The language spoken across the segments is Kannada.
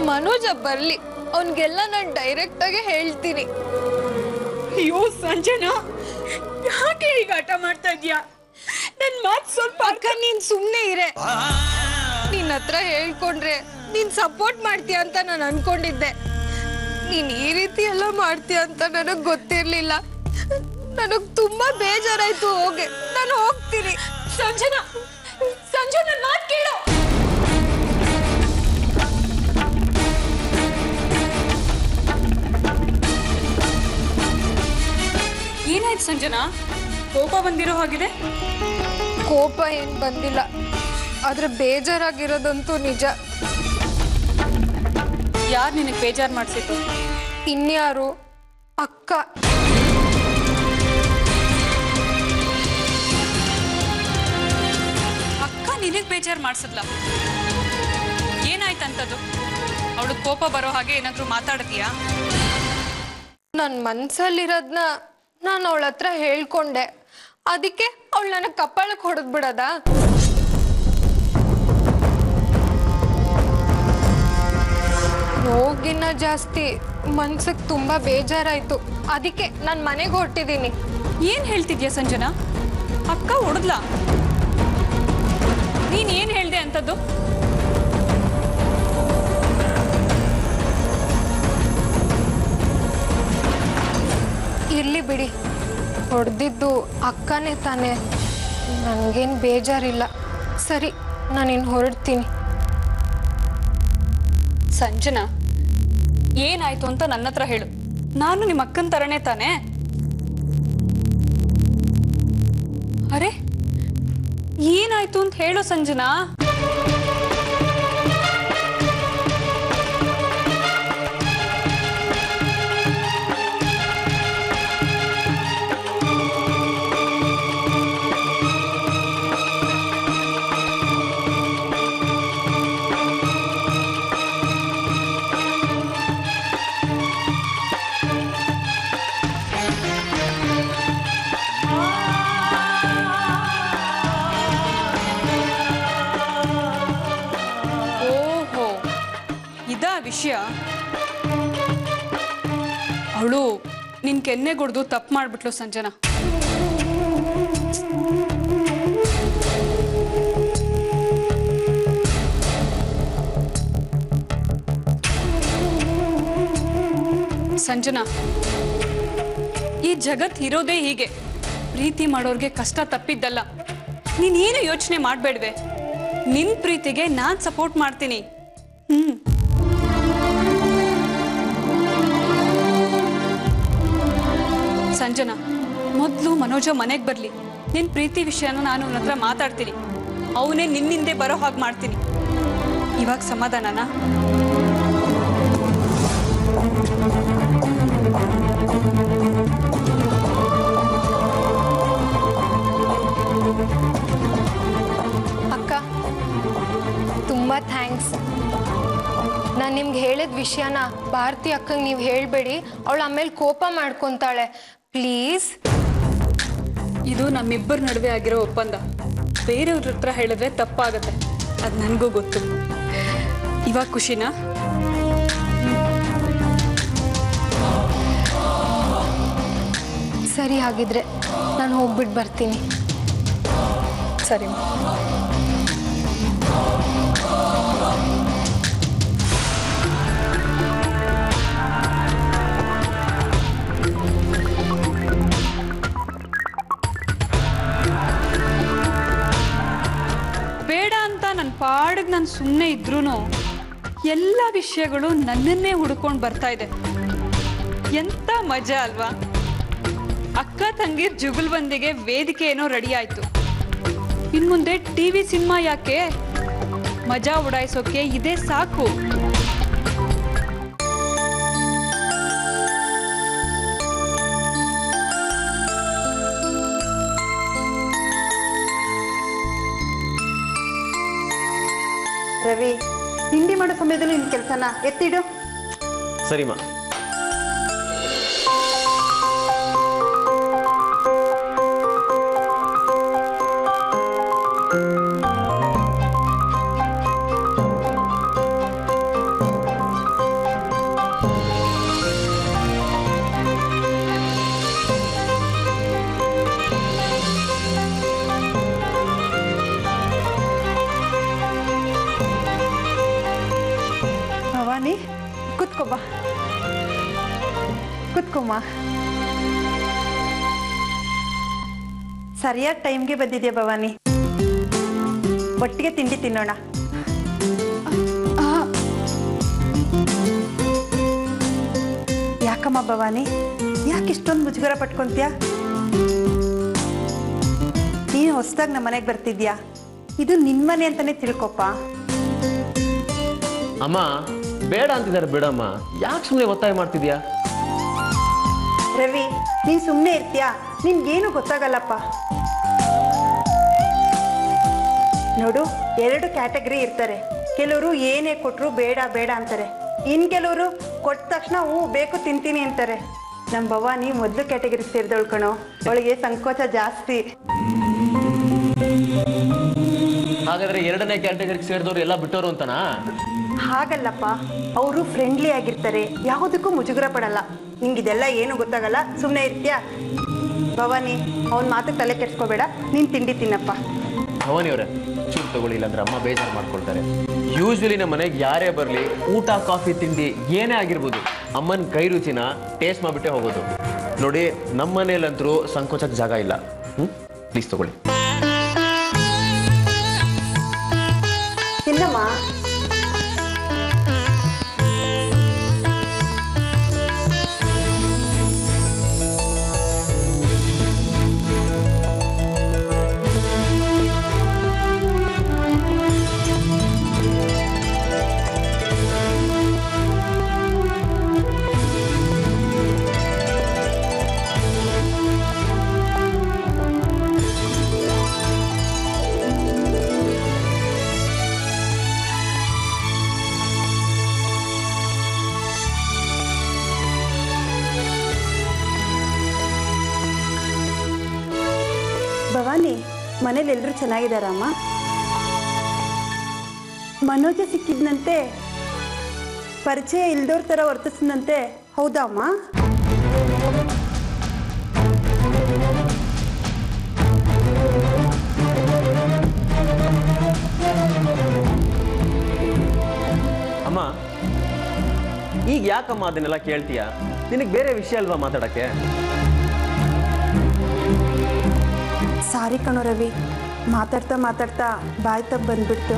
ಮನೋಜ ಬರ್ಲಿ ಅವನ್ಗೆಲ್ಲ ನಾನು ಡೈರೆಕ್ಟ್ ಆಗಿ ಹೇಳ್ತೀನಿ ಅಯ್ಯೋ ಸಂಜನಾ ಯಾಕೆ ಈಗ ಆಟ ಮಾಡ್ತಾ ಇದ್ಯಾ ನನ್ ಮಾತ್ ಸ್ವಲ್ಪ ಅಕ್ಕ ನೀನ್ ಸುಮ್ನೆ ಇರೆ ನಿನ್ ಹತ್ರ ಹೇಳ್ಕೊಂಡ್ರೆ ನೀನ್ ಸಪೋರ್ಟ್ ಮಾಡ್ತೀಯ ಅಂತ ನಾನು ಅನ್ಕೊಂಡಿದ್ದೆ ನೀನ್ ಈ ರೀತಿ ಎಲ್ಲ ಮಾಡ್ತೀಯ ಅಂತ ನನಗ್ ಗೊತ್ತಿರ್ಲಿಲ್ಲ ನನಗ್ ತುಂಬಾ ಬೇಜಾರಾಯ್ತು ಹೋಗೆ ನಾನು ಹೋಗ್ತೀನಿ ಸಂಜನಾ ಸಂಜು ನನ್ ಮಾತ್ ಕೇಳು ಏನಾಯ್ತು ಸಂಜನಾ ಕೋಪ ಬಂದಿರೋ ಹಾಗಿದೆ ಕೋಪ ಏನ್ ಬಂದಿಲ್ಲ ಆದ್ರೆ ಬೇಜಾರಾಗಿರೋದಂತೂ ನಿಜ ಯಾರು ನಿನಗೆ ಬೇಜಾರು ಮಾಡಿಸಿದ್ದು ಇನ್ಯಾರು ಅಕ್ಕ ಅಕ್ಕ ನಿನಗೆ ಬೇಜಾರು ಮಾಡಿಸಿದ್ಲ ಏನಾಯ್ತಂತದ್ದು ಅವಳು ಕೋಪ ಬರೋ ಹಾಗೆ ಏನಾದ್ರೂ ಮಾತಾಡ್ತೀಯಾ ನನ್ನ ಮನ್ಸಲ್ಲಿರೋದ್ನ ನಾನು ಅವಳ ಹತ್ರ ಹೇಳ್ಕೊಂಡೆ ಅದಕ್ಕೆ ಅವಳು ನನಗೆ ಕಪ್ಪಾಳಕ್ಕೆ ಹೊಡೆದ್ ಬಿಡದ ನೋಗಿನ್ನ ಜಾಸ್ತಿ ಮನ್ಸಿಗೆ ತುಂಬಾ ಬೇಜಾರಾಯ್ತು ಅದಕ್ಕೆ ನಾನು ಮನೆಗೆ ಹೊರಟಿದ್ದೀನಿ ಏನ್ ಹೇಳ್ತಿದ್ಯಾ ಸಂಜನಾ ಅಕ್ಕ ಹೊಡೆದ್ಲ ನೀನ್ ಏನ್ ಹೇಳ್ದೆ ಅಂತದ್ದು ಇರ್ಲಿ ಬಿಡಿ ಹೊಡೆದಿದ್ದು ಅಕ್ಕನೇ ತಾನೇ ನನಗೇನು ಬೇಜಾರಿಲ್ಲ ಸರಿ ನಾನಿನ್ನು ಹೊರಡ್ತೀನಿ ಸಂಜನಾ ಏನಾಯ್ತು ಅಂತ ನನ್ನ ಹತ್ರ ಹೇಳು ನಾನು ನಿಮ್ಮ ಅಕ್ಕನ ತರನೇ ತಾನೆ ಅರೆ ಏನಾಯ್ತು ಅಂತ ಹೇಳು ಸಂಜನಾ ಓಹೋ ಇದಾ ವಿಷಯ ಅವಳು ನಿನ್ ಕೆನ್ನೆ ಗುಡ್ದು ತಪ್ಪು ಮಾಡ್ಬಿಟ್ಲು ಸಂಜನಾ ಸಂಜನಾ ಈ ಜಗತ್ ಇರೋದೇ ಹೀಗೆ ಪ್ರೀತಿ ಮಾಡೋರ್ಗೆ ಕಷ್ಟ ತಪ್ಪಿದ್ದಲ್ಲ ನೀನೇನು ಯೋಚನೆ ಮಾಡಬೇಡ್ವೆ ನಿನ್ ಪ್ರೀತಿಗೆ ನಾನ್ ಸಪೋರ್ಟ್ ಮಾಡ್ತೀನಿ ಹ್ಮ್ ಸಂಜನಾ ಮೊದಲು ಮನೋಜ ಮನೆಗೆ ಬರಲಿ ನಿನ್ ಪ್ರೀತಿ ವಿಷಯನ ನಾನು ಅವನ ಹತ್ರ ಮಾತಾಡ್ತೀನಿ ಅವನೇ ನಿನ್ನಿಂದೆ ಬರೋ ಹಾಗೆ ಮಾಡ್ತೀನಿ ಇವಾಗ ಸಮಾಧಾನನಾ ಅಕ್ಕ ತುಂಬ ಥ್ಯಾಂಕ್ಸ್ ನಾನು ನಿಮ್ಗೆ ಹೇಳಿದ ವಿಷಯನ ಭಾರತಿ ಅಕ್ಕಂಗೆ ನೀವು ಹೇಳಬೇಡಿ ಅವಳು ಆಮೇಲೆ ಕೋಪ ಮಾಡ್ಕೊತಾಳೆ ಪ್ಲೀಸ್ ಇದು ನಮ್ಮಿಬ್ಬರ ನಡುವೆ ಆಗಿರೋ ಒಪ್ಪಂದ ಬೇರೆಯವ್ರ ಹತ್ರ ಹೇಳಿದ್ರೆ ತಪ್ಪಾಗತ್ತೆ ಅದು ನನಗೂ ಗೊತ್ತು ಇವಾಗ ಖುಷಿನಾ ಸರಿ ಹಾಗಿದ್ರೆ ನಾನು ಹೋಗ್ಬಿಟ್ಟು ಬರ್ತೀನಿ ಸರಿ ಬೇಡ ಅಂತ ನನ್ನ ಪಾಡಿಗೆ ನಾನು ಸುಮ್ಮನೆ ಇದ್ರೂ ಎಲ್ಲ ವಿಷಯಗಳು ನನ್ನನ್ನೇ ಹುಡ್ಕೊಂಡು ಬರ್ತಾ ಇದೆ ಎಂತ ಮಜಾ ಅಲ್ವಾ ಅಕ್ಕ ತಂಗಿರ್ ಜುಗುಲ್ಬಂದಿಗೆ ವೇದಿಕೆ ಏನೋ ರೆಡಿ ಆಯ್ತು ಇನ್ ಮುಂದೆ ಟಿವಿ ಸಿನಿಮಾ ಯಾಕೆ ಮಜಾ ಉಡಾಯಿಸೋಕೆ ಇದೇ ಸಾಕು ರವಿ ತಿಂಡಿ ಮಾಡೋ ಸಮಯದಲ್ಲಿ ನಿನ್ನ ಕೆಲಸನ ಎತ್ತಿಡು ಸರಿಮಾ ಭವಾನಿ ಕುತ್ಕೋ ಬಾ ಕುತ್ಕೊಮ್ಮ ಸರಿಯಾದ ಟೈಮ್ಗೆ ಬಂದಿದ್ಯಾ ಭವಾನಿ ಒಟ್ಟಿಗೆ ತಿಂಡಿ ತಿನ್ನೋಣ ಯಾಕಮ್ಮ ಭವಾನಿ ಯಾಕೆ ಇಷ್ಟೊಂದು ಮುಜುಗರ ಪಟ್ಕೊಂತ್ಯಾ ನೀನು ಹೊಸದಾಗಿ ನಮ್ಮ ಮನೆಗೆ ಬರ್ತಿದ್ಯಾ ಇದು ನಿನ್ ಮನೆ ಅಂತಾನೆ ತಿಳ್ಕೊಪ್ಪ ಅಮ್ಮ ಬೇಡ ಅಂತಿದ್ದಾರೆ ಬಿಡಮ್ಮ ಯಾಕೆ ಸುಮ್ಮನೆ ಒತ್ತಾಯ ಮಾಡ್ತಿದ್ಯಾ ರವಿ ನೀನ್ ಸುಮ್ಮನೆ ಇರ್ತೀಯಾ ನಿನ್ಗೇನು ಗೊತ್ತಾಗಲ್ಲಪ್ಪ ನೋಡು ಎರಡು ಕ್ಯಾಟಗರಿ ಇರ್ತಾರೆ ಕೆಲವರು ಏನೇ ಕೊಟ್ರು ಬೇಡ ಬೇಡ ಅಂತಾರೆ ಇನ್ ಕೆಲವರು ಕೊಟ್ಟ ತಕ್ಷಣ ಹ್ಞೂ ಬೇಕು ತಿಂತೀನಿ ಅಂತಾರೆ ನಮ್ಮ ಭವಾನಿ ಮೊದಲು ಕ್ಯಾಟಗರಿ ಸೇರಿದವಳು ಕಣೋ ಅವಳಿಗೆ ಸಂಕೋಚ ಜಾಸ್ತಿ ಹಾಗಾದ್ರೆ ಎರಡನೇ ಕ್ಯಾಟಗರಿಗೆ ಸೇರಿದವರು ಎಲ್ಲ ಬಿಟ್ಟೋರು ಅಂತನಾ ಹಾಗಲ್ಲಪ್ಪ ಅವರು ಫ್ರೆಂಡ್ಲಿ ಆಗಿರ್ತಾರೆ ಯಾವುದಕ್ಕೂ ಮುಜುಗರ ಪಡಲ್ಲ ನಿಂಗಿದೆಲ್ಲ ಏನು ಗೊತ್ತಾಗಲ್ಲ ಸುಮ್ಮನೆ ಇರ್ತೀಯಾ ಭವಾನಿ ಅವನ ಮಾತು ತಲೆ ಕೆಡ್ಸ್ಕೋಬೇಡ ನೀನು ತಿಂಡಿ ತಿನ್ನಪ್ಪ ಭವಾನಿ ಅವರೇ ಚೂರು ತಗೊಳ್ಳಿ ಇಲ್ಲಾಂದ್ರೆ ಅಮ್ಮ ಬೇಜಾರು ಮಾಡ್ಕೊಳ್ತಾರೆ ಯೂಶ್ವಲಿ ನಮ್ಮ ಮನೆಗೆ ಯಾರೇ ಬರಲಿ ಊಟ ಕಾಫಿ ತಿಂಡಿ ಏನೇ ಆಗಿರ್ಬೋದು ಅಮ್ಮನ ಕೈ ರುಚಿನ ಟೇಸ್ಟ್ ಮಾಡಿಬಿಟ್ಟೆ ಹೋಗೋದು ನೋಡಿ ನಮ್ಮ ಮನೇಲಂತರೂ ಸಂಕೋಚಕ್ಕೆ ಜಾಗ ಇಲ್ಲ ಹ್ಞೂ ಪ್ಲೀಸ್ ತಗೊಳ್ಳಿ ತಿನ್ನಮ್ಮ ಭವಾನಿ ಮನೇಲಿ ಎಲ್ಲರೂ ಚೆನ್ನಾಗಿದ್ದಾರಮ್ಮ ಮನೋಜ ಸಿಕ್ಕಿದ್ನಂತೆ ಪರಿಚಯ ಇಲ್ದೋರ್ ಥರ ವರ್ತಿಸಿದಂತೆ ಹೌದಾ ಅಮ್ಮ ಅಮ್ಮ ಈಗ ಯಾಕಮ್ಮ ಅದನ್ನೆಲ್ಲ ಕೇಳ್ತೀಯ ನಿನಗೆ ಬೇರೆ ವಿಷಯ ಅಲ್ವಾ ಮಾತಾಡಕ್ಕೆ ಸಾರಿ ಕಣೋ ರವಿ ಮಾತಾಡ್ತಾ ಮಾತಾಡ್ತಾ ಬಾಯ್ ತಪ್ಪ ಬಂದ್ಬಿಡ್ತು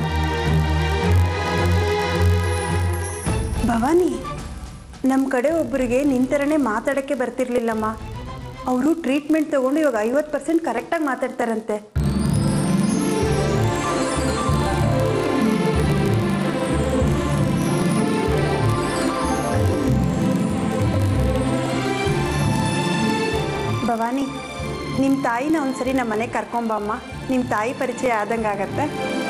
ಭವಾನಿ ನಮ್ಮ ಕಡೆ ಒಬ್ಬರಿಗೆ ನಿಂತರನೇ ಮಾತಾಡೋಕ್ಕೆ ಬರ್ತಿರ್ಲಿಲ್ಲಮ್ಮ ಅವರು ಟ್ರೀಟ್ಮೆಂಟ್ ತಗೊಂಡು ಇವಾಗ ಐವತ್ತು ಪರ್ಸೆಂಟ್ ಕರೆಕ್ಟಾಗಿ ಮಾತಾಡ್ತಾರಂತೆ ಭವಾನಿ ನಿಮ್ಮ ತಾಯಿನ ಒಂದ್ಸರಿ ನಮ್ಮ ಮನೆಗೆ ಕರ್ಕೊಂಬಮ್ಮ ನಿಮ್ಮ ತಾಯಿ ಪರಿಚಯ ಆದಂಗೆ ಆಗತ್ತೆ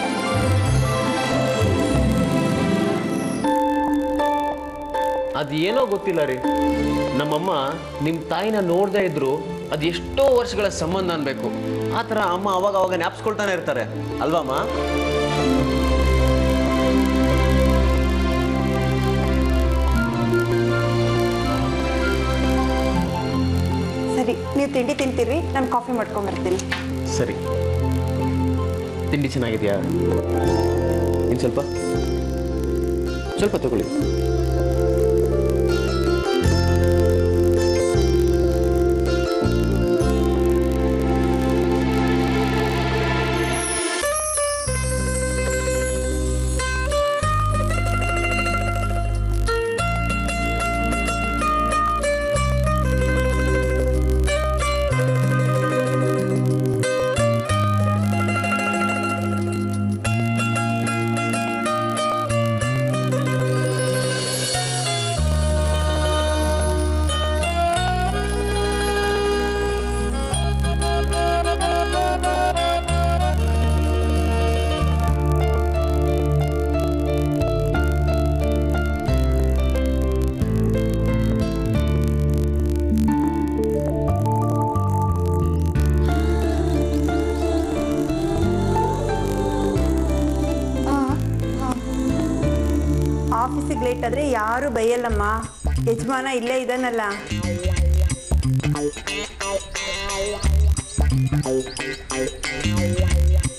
ಅದೇನೋ ಗೊತ್ತಿಲ್ಲ ರೀ ನಮ್ಮಮ್ಮ ನಿಮ್ಮ ತಾಯಿನ ನೋಡದೇ ಇದ್ರು ಅದು ಎಷ್ಟೋ ವರ್ಷಗಳ ಸಂಬಂಧ ಅನ್ಬೇಕು ಆ ಥರ ಅಮ್ಮ ಅವಾಗ ಅವಾಗ ಜ್ಞಾಪಿಸ್ಕೊಳ್ತಾನೆ ಇರ್ತಾರೆ ಅಲ್ವಮ್ಮ ಸರಿ ನೀವು ತಿಂಡಿ ತಿಂತೀರಿ ನಾನು ಕಾಫಿ ಮಾಡ್ಕೊಂಬರ್ತೀನಿ ಸರಿ ತಿಂಡಿ ಚೆನ್ನಾಗಿದೆಯಾ ಇನ್ನು ಸ್ವಲ್ಪ ಸ್ವಲ್ಪ ತಗೊಳ್ಳಿ ಆಫೀಸಿಗೆ ಲೇಟ್ ಆದರೆ ಯಾರು ಬೈಯಲ್ಲಮ್ಮ ಯಜಮಾನ ಇಲ್ಲೇ ಇದ್ದಾನಲ್ಲ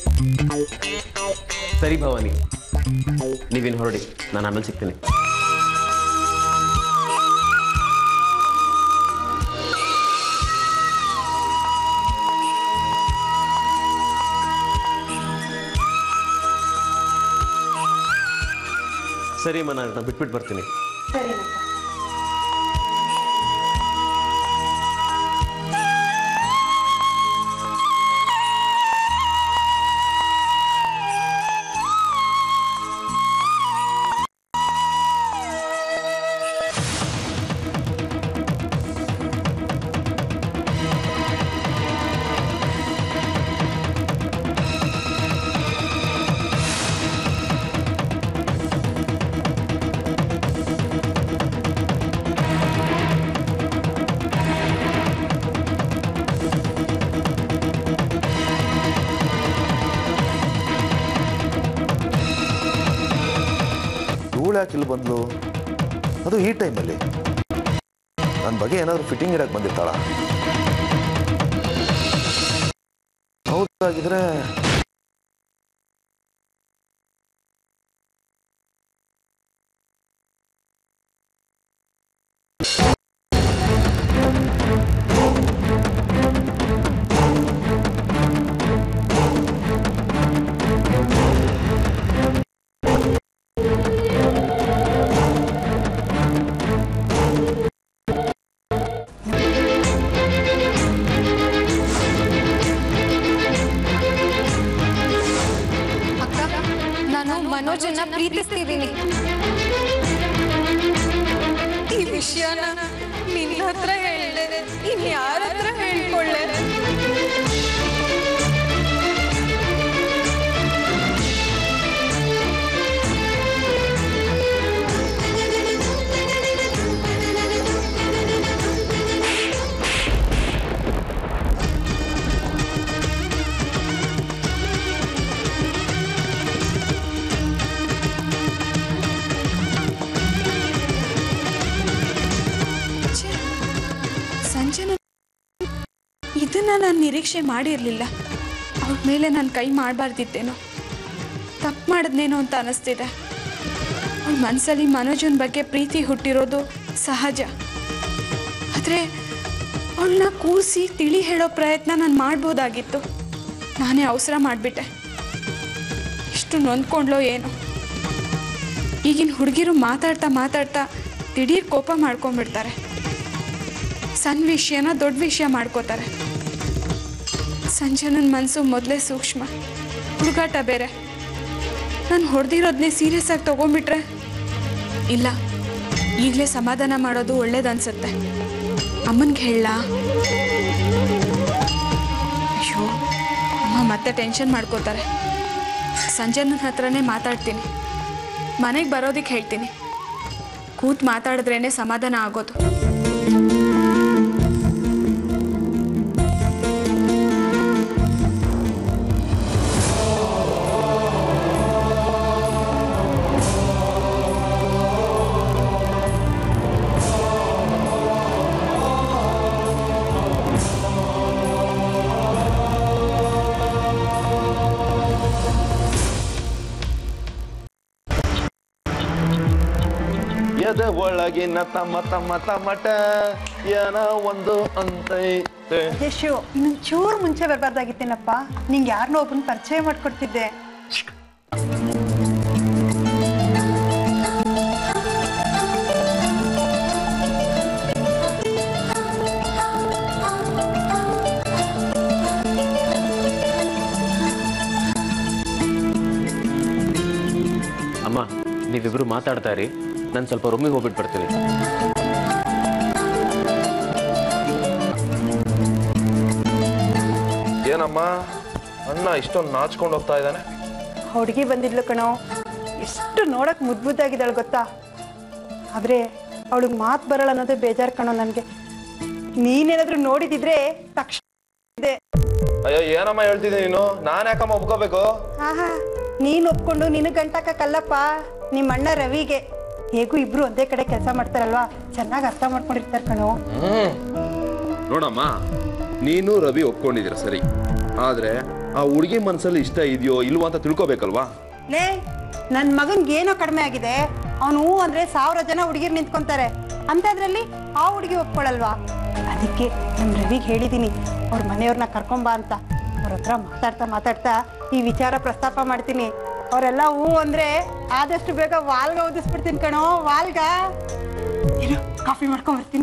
ಸರಿ ಭವಾನಿ ನೀವೇನು ಹೊರಡಿ ನಾನು ಆಮೇಲೆ ಸಿಗ್ತೀನಿ ಸರಿ ಅಮ್ಮ ನಾನು ಬಿಟ್ಬಿಟ್ಟು ಬರ್ತೀನಿ ಸರಿನಪ್ಪ ಇವಳು ಯಾಕೆ ಇಲ್ಲಿ ಬಂದ್ಲು ಅದು ಈ ಟೈಮಲ್ಲಿ ನನ್ನ ಬಗ್ಗೆ ಏನಾದರೂ ಫಿಟ್ಟಿಂಗ್ ಇಡಕ್ಕೆ ಬಂದಿರ್ತಾಳ ಹೌದಾಗಿದ್ರೆ ಅಕ್ಕ ನಾನು ಮನೋಜನ್ನ ಪ್ರೀತಿಸ್ತಿದ್ದೀನಿ ಈ ವಿಷಯನ ನಿನ್ನ ಹತ್ರ ಹೇಳದೆ ಇನ್ ಯಾರ ಹತ್ರ ಹೇಳ್ಕೊಳ್ಳೆ ಸಂಜೆನ ಇದನ್ನ ನಾನು ನಿರೀಕ್ಷೆ ಮಾಡಿರಲಿಲ್ಲ ಅವ್ರ ಮೇಲೆ ನಾನು ಕೈ ಮಾಡಬಾರ್ದಿತ್ತೇನೋ ತಪ್ಪು ಮಾಡಿದ್ನೇನೋ ಅಂತ ಅನಿಸ್ತಿದೆ ಅವ್ಳ ಮನಸ್ಸಲ್ಲಿ ಮನೋಜನ ಬಗ್ಗೆ ಪ್ರೀತಿ ಹುಟ್ಟಿರೋದು ಸಹಜ ಆದರೆ ಅವಳನ್ನ ಕೂರಿಸಿ ತಿಳಿ ಹೇಳೋ ಪ್ರಯತ್ನ ನಾನು ಮಾಡ್ಬೋದಾಗಿತ್ತು ನಾನೇ ಅವಸರ ಮಾಡಿಬಿಟ್ಟೆ ಇಷ್ಟು ನೊಂದ್ಕೊಂಡ್ಲೋ ಏನೋ ಈಗಿನ ಹುಡುಗಿರು ಮಾತಾಡ್ತಾ ಮಾತಾಡ್ತಾ ದಿಢೀರ್ ಕೋಪ ಮಾಡ್ಕೊಂಡ್ಬಿಡ್ತಾರೆ ಸಣ್ಣ ವಿಷಯನ ದೊಡ್ಡ ವಿಷಯ ಮಾಡ್ಕೋತಾರೆ ಸಂಜನನ ಮನಸ್ಸು ಮೊದಲೇ ಸೂಕ್ಷ್ಮ ಹುಡುಗಾಟ ಬೇರೆ ನಾನು ಹೊಡೆದಿರೋದನ್ನೇ ಸೀರಿಯಸ್ ಆಗಿ ತಗೊಂಡ್ಬಿಟ್ರೆ ಇಲ್ಲ ಈಗಲೇ ಸಮಾಧಾನ ಮಾಡೋದು ಒಳ್ಳೇದನ್ಸುತ್ತೆ ಅಮ್ಮನಿಗೆ ಹೇಳ ಅಯ್ಯೋ ಅಮ್ಮ ಮತ್ತೆ ಟೆನ್ಷನ್ ಮಾಡ್ಕೋತಾರೆ ಸಂಜನನ ಹತ್ರನೇ ಮಾತಾಡ್ತೀನಿ ಮನೆಗೆ ಬರೋದಕ್ಕೆ ಹೇಳ್ತೀನಿ ಕೂತ್ ಮಾತಾಡಿದ್ರೇನೆ ಸಮಾಧಾನ ಆಗೋದು ಎದೆ ಒಳಗಿನ ತಮ್ಮ ತಮ್ಮ ತಮಟ ಏನೋ ಒಂದು ಅಂತೈತೆ ಯಶು ಇನ್ನೊಂದು ಚೂರು ಮುಂಚೆ ಬರಬಾರ್ದಾಗಿತ್ತೇನಪ್ಪ ನಿಂಗೆ ಯಾರನ್ನೋ ಒಬ್ಬನ ಪರಿಚಯ ಮಾಡ್ಕೊಡ್ತಿದ್ದೆ ಅಮ್ಮ ನೀವಿಬ್ರು ಮಾತಾಡ್ತಾ ಇರಿ ನಾನು ಸ್ವಲ್ಪ ರೂಮಿಗೆ ಹೋಗ್ಬಿಟ್ಟು ಬರ್ತೀನಿ ಏನಮ್ಮ ಅಣ್ಣ ಇಷ್ಟೊಂದು ನಾಚ್ಕೊಂಡು ಹೋಗ್ತಾ ಇದ್ದಾನೆ ಹುಡುಗಿ ಬಂದಿದ್ಲು ಕಣೋ ಎಷ್ಟು ನೋಡಕ್ ಮುದ್ದು ಮುದ್ದಾಗಿದ್ದಾಳೆ ಗೊತ್ತಾ ಆದ್ರೆ ಅವಳಿಗೆ ಮಾತು ಬರಲ್ಲ ಅನ್ನೋದೇ ಬೇಜಾರು ಕಣೋ ನನಗೆ ನೀನೇನಾದ್ರೂ ನೋಡಿದಿದ್ರೆ ತಕ್ಷಣ ಇದೆ ಅಯ್ಯೋ ಏನಮ್ಮ ಹೇಳ್ತಿದ್ದೆ ನೀನು ನಾನು ಯಾಕಮ್ಮ ಒಪ್ಕೋಬೇಕು ಆಹಾ ನೀನು ಒಪ್ಕೊಂಡು ನಿನಗೆ ಗಂಟಾಕಲ್ಲಪ್ಪ ನಿಮ್ಮ ಅಣ್ಣ ರವಿಗೆ ಹೇಗೂ ಇಬ್ರು ಒಂದೇ ಕಡೆ ಕೆಲಸ ಮಾಡ್ತಾರಲ್ವಾ ಚೆನ್ನಾಗಿ ಅರ್ಥ ಮಾಡ್ಕೊಂಡಿರ್ತಾರೆ ಕಣೋ ಹ್ಮ್ ನೋಡಮ್ಮ ನೀನು ರವಿ ಒಪ್ಕೊಂಡಿದ್ದೀರ ಸರಿ ಆದ್ರೆ ಆ ಹುಡುಗಿ ಮನಸ್ಸಲ್ಲಿ ಇಷ್ಟ ಇದೆಯೋ ಇಲ್ವೋ ಅಂತ ತಿಳ್ಕೊಬೇಕಲ್ವಾ ಲೇ ನನ್ನ ಮಗನ್ಗೆ ಏನೋ ಕಡಿಮೆ ಆಗಿದೆ ಅವನು ಹೂ ಅಂದ್ರೆ ಸಾವಿರ ಜನ ಹುಡುಗಿರು ನಿಂತ್ಕೊಂತಾರೆ ಅಂಥದ್ರಲ್ಲಿ ಆ ಹುಡುಗಿ ಒಪ್ಕೊಳಲ್ವಾ ಅದಕ್ಕೆ ನಮ್ಮ ರವಿಗೆ ಹೇಳಿದ್ದೀನಿ ಅವ್ರ ಮನೆಯವ್ರನ್ನ ಕರ್ಕೊಂಬಾ ಅಂತ ಅವ್ರ ಹತ್ರ ಮಾತಾಡ್ತಾ ಮಾತಾಡ್ತಾ ಈ ವಿಚಾರ ಪ್ರಸ್ತಾಪ ಮಾಡ್ತೀನಿ ಅವರೆಲ್ಲ ಹೂ ಅಂದ್ರೆ ಆದಷ್ಟು ಬೇಗ ವಾಲ್ಗ ಓದಿಸ್ಬಿಡ್ತೀನಿ ಕಣೋ ವಾಲ್ಗ ಇರು ಕಾಫಿ ಮಾಡ್ಕೊಂಡ್ ಬರ್ತೀನಿ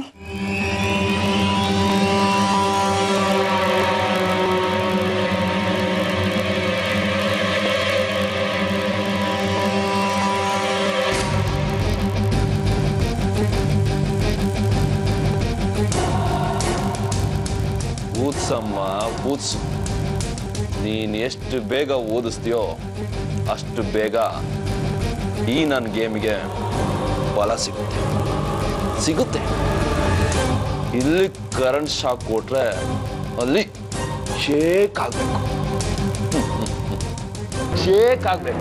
ಊದ್ಸಮ್ಮ ಊದ್ಸು ನೀನ್ ಎಷ್ಟು ಬೇಗ ಓದಿಸ್ತೀಯೋ ಅಷ್ಟು ಬೇಗ ಈ ನನ್ನ ಗೇಮ್ಗೆ ಬಲ ಸಿಗುತ್ತೆ ಸಿಗುತ್ತೆ ಇಲ್ಲಿ ಕರೆಂಟ್ ಶಾಕ್ ಕೊಟ್ರೆ ಅಲ್ಲಿ ಶೇಕ್ ಆಗ್ಬೇಕು ಶೇಕ್ ಆಗ್ಬೇಕು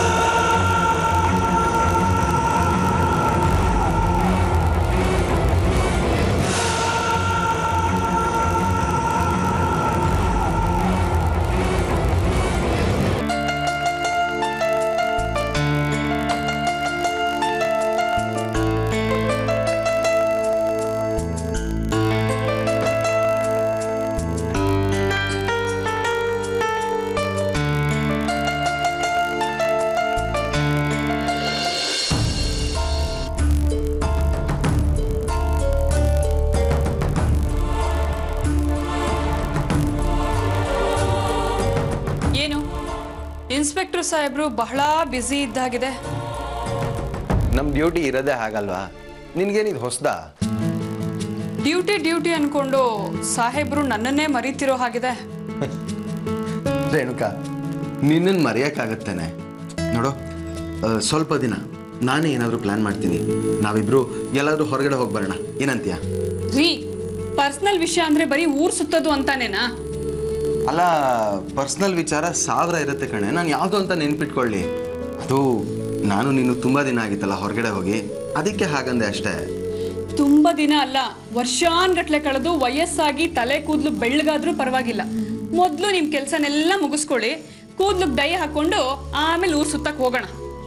ಏನು ಇನ್ಸ್ಪೆಕ್ಟರ್ ಸಾಹೇಬ್ರು ಬಹಳ ಬ್ಯುಸಿ ಇದ್ದಾಗಿದೆ ನಮ್ಮ ಡ್ಯೂಟಿ ಇರೋದೇ ಹಾಗಲ್ವಾ ನಿನ್ಗೇನಿದು ಹೊಸ್ದಾ ಡ್ಯೂಟಿ ಡ್ಯೂಟಿ ಅನ್ಕೊಂಡು ಸಾಹೇಬ್ರು ನನ್ನನ್ನೇ ಮರಿತಿರೋ ಹಾಗಿದೆ ರೇಣುಕಾ ನಿನ್ನನ್ನು ಮರೆಯೋಕ್ಕಾಗತ್ತೇನೆ ನೋಡು ಆ, ಸ್ವಲ್ಪ ದಿನ ನಾನೇ ಏನಾದರೂ ಪ್ಲ್ಯಾನ್ ಮಾಡ್ತೀನಿ ನಾವಿಬ್ರು ಎಲ್ಲಾದರೂ ಹೊರಗಡೆ ಹೋಗಿ ಬರೋಣ ಏನಂತೀಯ ರೀ ಪರ್ಸನಲ್ ವಿಷಯ ಅಂದ್ರೆ ಬರೀ ಊರ್ ಸುತ್ತೋದು ಅಂತಾನೇನಾ ಅಲ್ಲ ಪರ್ಸ್ನಲ್ ವಿಚಾರ ಸಾವಿರ ಇರುತ್ತೆ ಕಣೆ ನಾನು ಯಾವುದು ಅಂತ ನೆನ್ಪಿಟ್ಕೊಳ್ಳಿ ಅದು ನಾನು ನೀನು ತುಂಬ ದಿನ ಆಗಿತ್ತಲ್ಲ ಹೊರಗಡೆ ಹೋಗಿ ಅದಕ್ಕೆ ಹಾಗಂದೆ ಅಷ್ಟೇ ತುಂಬಾ ದಿನ ಅಲ್ಲ ವರ್ಷಾನ್ಗಟ್ಲೆ ಕಳೆದು ವಯಸ್ಸಾಗಿ ತಲೆ ಕೂದಲು ಬೆಳ್ಳಗಾದ್ರೂ ಪರವಾಗಿಲ್ಲ ಮೊದ್ಲು ನಿಮ್ ಕೆಲ್ಸನೆಲ್ಲ ಮುಗಿಸ್ಕೊಳ್ಳಿ ಕೂದ್ಲು ಡೈ ಹಾಕೊಂಡು ಆಮೇಲೆ ಊರ್ ಸುತ್ತಕ್ ಹೋಗೋಣ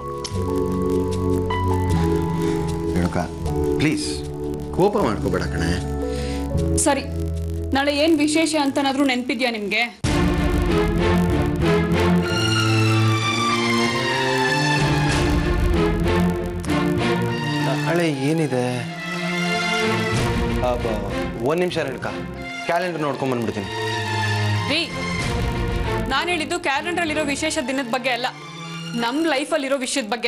ರೇಣುಕಾ ಪ್ಲೀಸ್ ಕೋಪ ಮಾಡ್ಕೋಬೇಡ ಕಣೆ ಸರಿ ನಾಳೆ ಏನ್ ವಿಶೇಷ ಅಂತನಾದ್ರೂ ನೆನ್ಪಿದ್ಯಾ ನಿಮ್ಗೆ ನಾಳೆ ಏನಿದೆ ಒಂದು ನಿಮಿಷ ರೇಣುಕಾ ಕ್ಯಾಲೆಂಡರ್ ನೋಡ್ಕೊಂಡ್ ಬಂದ್ಬಿಡ್ತೀನಿ ರೀ ನಾನು ಹೇಳಿದ್ದು ಕ್ಯಾಲೆಂಡರ್ ಅಲ್ಲಿರೋ ವಿಶೇಷ ದಿನದ ಬಗ್ಗೆ ಅಲ್ಲ ನಮ್ ಲೈಫಲ್ಲಿರೋ ವಿಷಯದ ಬಗ್ಗೆ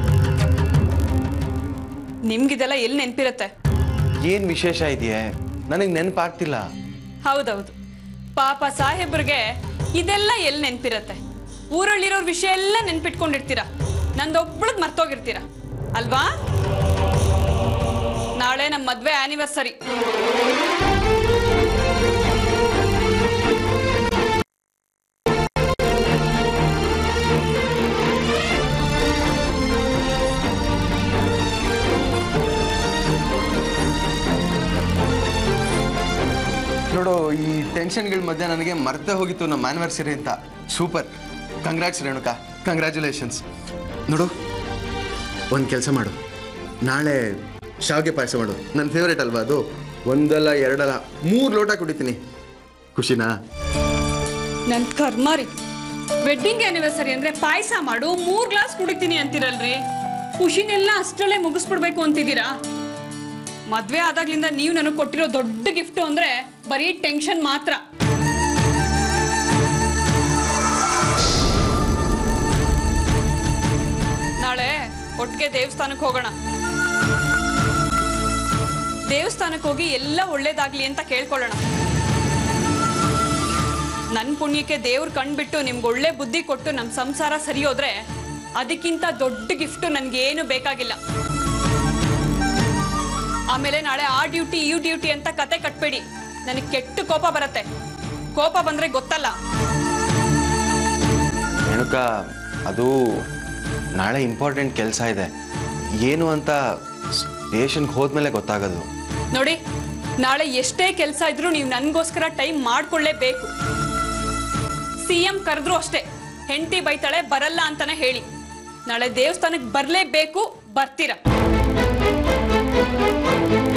ನಿಮ್ಗಿದೆಲ್ಲ ಎಲ್ಲಿ ನೆನ್ಪಿರತ್ತೆ ಏನು ವಿಶೇಷ ಇದೆಯೇ ನನಗೆ ನೆನಪಾಗ್ತಿಲ್ಲ ಹೌದೌದು ಪಾಪ ಸಾಹೇಬ್ರಿಗೆ ಇದೆಲ್ಲ ಎಲ್ಲಿ ನೆನ್ಪಿರತ್ತೆ ಊರಲ್ಲಿರೋ ವಿಷಯ ಎಲ್ಲ ನೆನ್ಪಿಟ್ಕೊಂಡಿರ್ತೀರ ನಂದೊಬ್ಳದ್ ಮರ್ತೋಗಿರ್ತೀರ ಅಲ್ವಾ ನಾಳೆ ನಮ್ಮ ಮದ್ವೆ ಆನಿವರ್ಸರಿ ನೋಡು ಈ ಟೆನ್ಷನ್ಗಳ ಮಧ್ಯೆ ನನಗೆ ಮರ್ತೇ ಹೋಗಿತ್ತು ನಮ್ಮ ಆನಿವರ್ಸರಿ ಅಂತ ಸೂಪರ್ ಕಂಗ್ರ್ಯಾಟ್ಸ್ ರೇಣುಕಾ ಕಂಗ್ರ್ಯಾಚುಲೇಷನ್ಸ್ ನೋಡು ಒಂದು ಕೆಲಸ ಮಾಡು ನಾಳೆ ಶಾವಿಗೆ ಪಾಯಸ ಮಾಡು ನನ್ನ ಫೇವ್ರೇಟ್ ಅಲ್ವಾ ಅದು ಒಂದಲ್ಲ ಎರಡಲ್ಲ ಮೂರು ಲೋಟ ಕುಡಿತೀನಿ ಖುಷಿನಾ ನನ್ ಕರ್ಮ ರೀ ವೆಡ್ಡಿಂಗ್ ಆನಿವರ್ಸರಿ ಅಂದ್ರೆ ಪಾಯಸ ಮಾಡು ಮೂರ್ ಗ್ಲಾಸ್ ಕುಡಿತೀನಿ ಅಂತೀರಲ್ರಿ ಖುಷಿನೆಲ್ಲ ಅಷ್ಟರಲ್ಲೇ ಮುಗಿಸ್ಬಿಡ್ಬೇಕು ಅಂತಿದ್ದೀರಾ ಮದ್ವೆ ಆದಾಗ್ಲಿಂದ ನೀವು ನನಗೆ ಕೊಟ್ಟಿರೋ ದೊಡ್ಡ ಗಿಫ್ಟ್ ಅಂದ್ರೆ ಬರೀ ಟೆನ್ಷನ್ ಮಾತ್ರ ನಾಳೆ ಒಟ್ಟಿಗೆ ದೇವಸ್ಥಾನಕ್ಕೆ ಹೋಗೋಣ ದೇವಸ್ಥಾನಕ್ಕೆ ಹೋಗಿ ಎಲ್ಲ ಒಳ್ಳೇದಾಗ್ಲಿ ಅಂತ ಕೇಳ್ಕೊಳ್ಳೋಣ ನನ್ನ ಪುಣ್ಯಕ್ಕೆ ದೇವ್ರು ಕಣ್ಬಿಟ್ಟು ನಿಮ್ಗೆ ಒಳ್ಳೆ ಬುದ್ಧಿ ಕೊಟ್ಟು ನಮ್ಮ ಸಂಸಾರ ಸರಿ ಹೋದ್ರೆ ಅದಕ್ಕಿಂತ ದೊಡ್ಡ ಗಿಫ್ಟ್ ನನ್ಗೆ ಏನು ಬೇಕಾಗಿಲ್ಲ ಆಮೇಲೆ ನಾಳೆ ಆ ಡ್ಯೂಟಿ ಈ ಡ್ಯೂಟಿ ಅಂತ ಕತೆ ಕಟ್ಬೇಡಿ ನನಗೆ ಕೆಟ್ಟ ಕೋಪ ಬರತ್ತೆ ಕೋಪ ಬಂದ್ರೆ ಗೊತ್ತಲ್ಲ ರೇಣುಕಾ ಅದು ನಾಳೆ ಇಂಪಾರ್ಟೆಂಟ್ ಕೆಲಸ ಇದೆ ಏನು ಅಂತ ಸ್ಟೇಷನ್ಗೆ ಹೋದ್ಮೇಲೆ ಗೊತ್ತಾಗೋದು ನೋಡಿ ನಾಳೆ ಎಷ್ಟೇ ಕೆಲಸ ಇದ್ರೂ ನೀವು ನನಗೋಸ್ಕರ ಟೈಮ್ ಮಾಡ್ಕೊಳ್ಳೇಬೇಕು ಸಿ ಎಂ ಕರೆದ್ರು ಅಷ್ಟೇ ಹೆಂಡತಿ ಬೈತಾಳೆ ಬರಲ್ಲ ಅಂತಾನೆ ಹೇಳಿ ನಾಳೆ ದೇವಸ್ಥಾನಕ್ಕೆ ಬರಲೇಬೇಕು ಬರ್ತೀರಾ